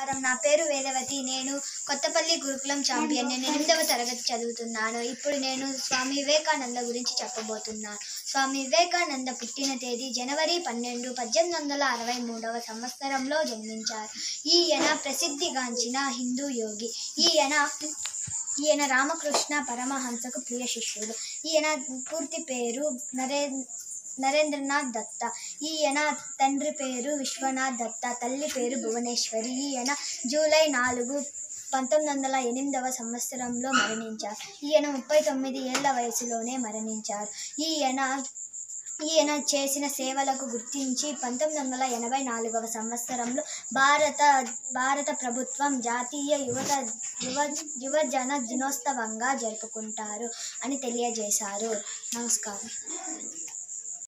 నమస్కారం నా పేరు వేదవతి నేను కొత్తపల్లి గురుకులం ఛాంపియన్ నేను ఎనిమిదవ తరగతి చదువుతున్నాను ఇప్పుడు నేను స్వామి వివేకానంద గురించి చెప్పబోతున్నాను స్వామి వివేకానంద పుట్టిన తేదీ జనవరి పన్నెండు పద్దెనిమిది వందల అరవై మూడవ సంవత్సరంలో జన్మించారు ఈయన ప్రసిద్ధిగాంచిన హిందూ యోగి ఈయన ఈయన రామకృష్ణ పరమహంసకు ప్రియ శిష్యుడు ఈయన పూర్తి పేరు నరే నరేంద్రనాథ్ దత్త ఈయన తండ్రి పేరు విశ్వనాథ్ దత్త తల్లి పేరు భువనేశ్వరి ఈయన జూలై నాలుగు పంతొమ్మిది వందల ఎనిమిదవ సంవత్సరంలో మరణించారు ఈయన ముప్పై తొమ్మిది ఏళ్ల వయసులోనే మరణించారు ఈయన ఈయన చేసిన సేవలకు గుర్తించి పంతొమ్మిది వందల ఎనభై నాలుగవ సంవత్సరంలో భారత భారత ప్రభుత్వం జాతీయ యువత యువ యువజన దినోత్సవంగా జరుపుకుంటారు అని తెలియజేశారు నమస్కారం